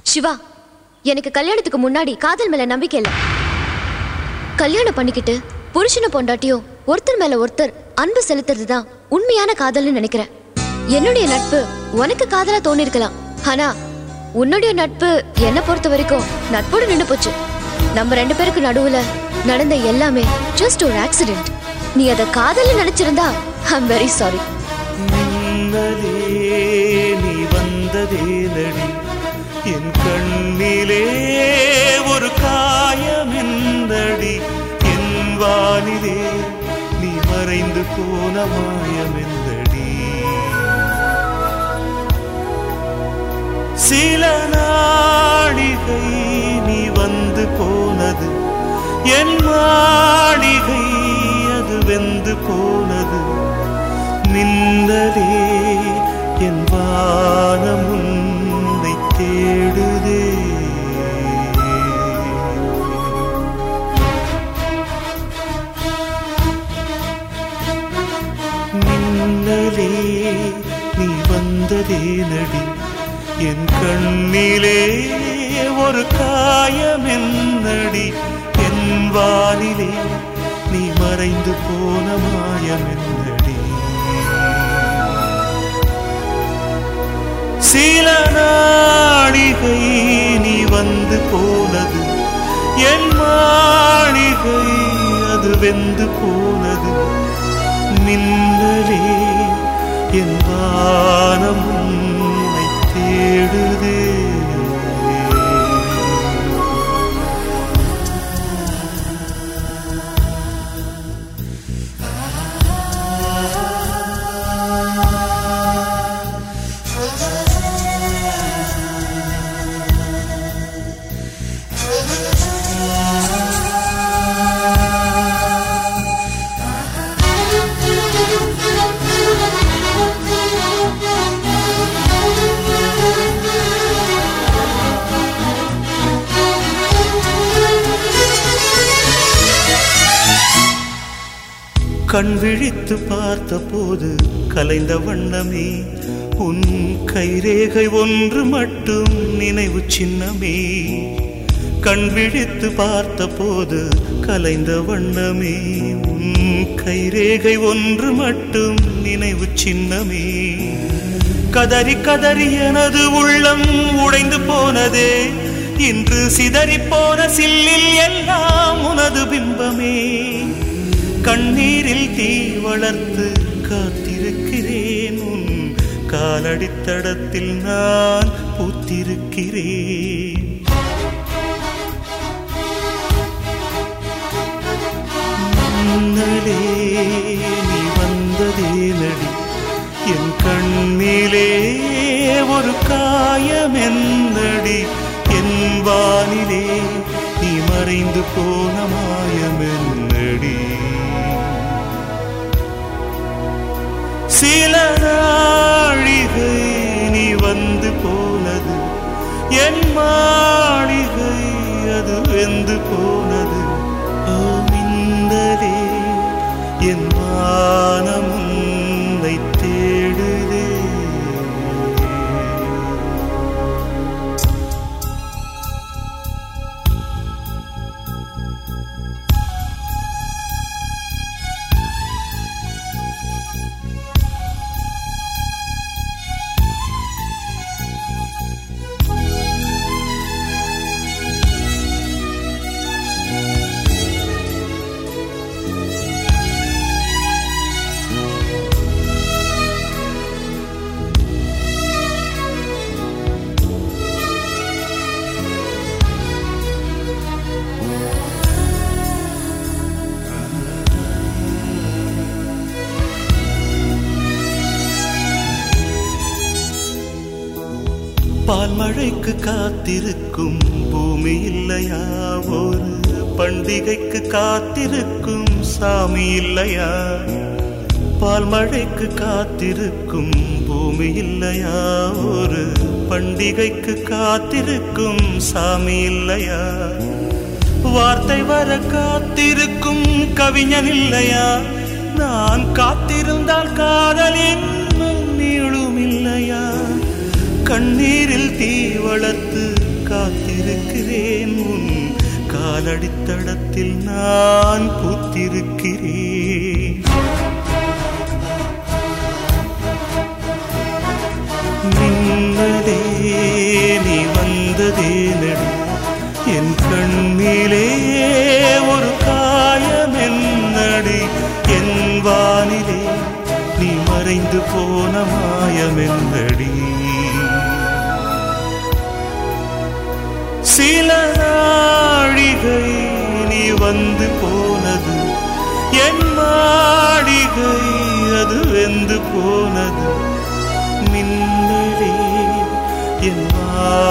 சிவா எனக்கு கல்யாணத்துக்கு முன்னாடி காதல் மேல நம்பிக்கை இல்ல கல்யாணம் பண்ணிக்கிட்டு புருஷனை பொண்டாட்டியும் ஒருத்தர் மேல ஒருத்தர் அன்பு செலுத்துறது தான் உண்மையான காதல்னு நினைக்கிறேன் என்னுடைய நட்பு உனக்கு காதலா தோணிருக்கலாம் ஆனா உன்னுடைய நட்பு என்ன பொறுத்த வரைக்கும் நட்போடு நின்று போச்சு நம்ம ரெண்டு பேருக்கு நடுவுல நடந்த எல்லாமே ஜஸ்ட் ஒரு ஆக்சிடென்ட் நீ அதை காதல்னு நினைச்சிருந்தா ஐம் வெரி சாரி மின்னலே நீ வந்ததே நடி என் கண்ணிலே ஒரு காயம் என்னடி என் வானிலே நீ மறைந்து போன மாயம் என்னடி சில நாடிகை நீ வந்து போனது என் மாளிகை அது வெந்து போனது மின்னலே என் வானம் உன்னை தேடுதே மின்னலே நீ வந்ததே நடி என் கண்ணிலே ஒரு காயம் என்னடி என் வானிலே நீ மறைந்து போன மாயம் என்னடி சில நாளிகை நீ வந்து போனது என் மாளிகை அது வெந்து போனது மின்னலே என் வானம் உன்னை தேடுதே கண் விழித்து பார்த்த போது கலைந்த வண்ணமே உன் கைரேகை ஒன்று மட்டும் நினைவு சின்னமே கண் விழித்து பார்த்த போது கலைந்த வண்ணமே உன் கைரேகை ஒன்று மட்டும் நினைவு சின்னமே கதறி கதறி எனது உள்ளம் உடைந்து போனதே இன்று சிதறி போன சில்லில் எல்லாம் உனது பிம்பமே கண்ணீரில் தீ வளர்த்து காத்திருக்கிறேன் உன் காலடித்தடத்தில் நான் பூத்திருக்கிறேன் முன்னலே நீ வந்ததே நடி என் கண்ணிலே ஒரு காயம் என்னடி என் வானிலே நீ மறைந்து போன மாயம் என்னடி சில நாழிகை நீ வந்து போனது என் மாளிகை அது வெந்து போனது ஓ மின்னலே என் வானம் உன்னை தேடுதே பால் மழைக்கு காத்திருக்கும் பூமி இல்லையா ஒரு பண்டிகைக்கு காத்திருக்கும் சாமி இல்லையா பால் மழைக்கு காத்திருக்கும் பூமி இல்லையா ஒரு பண்டிகைக்கு காத்திருக்கும் சாமி இல்லையா வார்த்தை வர காத்திருக்கும் கவிஞன் இல்லையா நான் காத்திருந்தால் காதல் இன்னும் நீளும் இல்லையா கண்ணீரில் தீ வளர்த்து இருக்கிறேன் உன் காலடித்தடத்தில் நான் பூத்திருக்கிறேன் மின்னலே நீ வந்ததே நடி என் கண்ணிலே ஒரு காயம் என்னடி என் வானிலே நீ மறைந்து போன மாயமென்னடி சில நாழிகை நீ வந்து போனது என் மாளிகை அது வெந்து போனது மின்னலே என் வா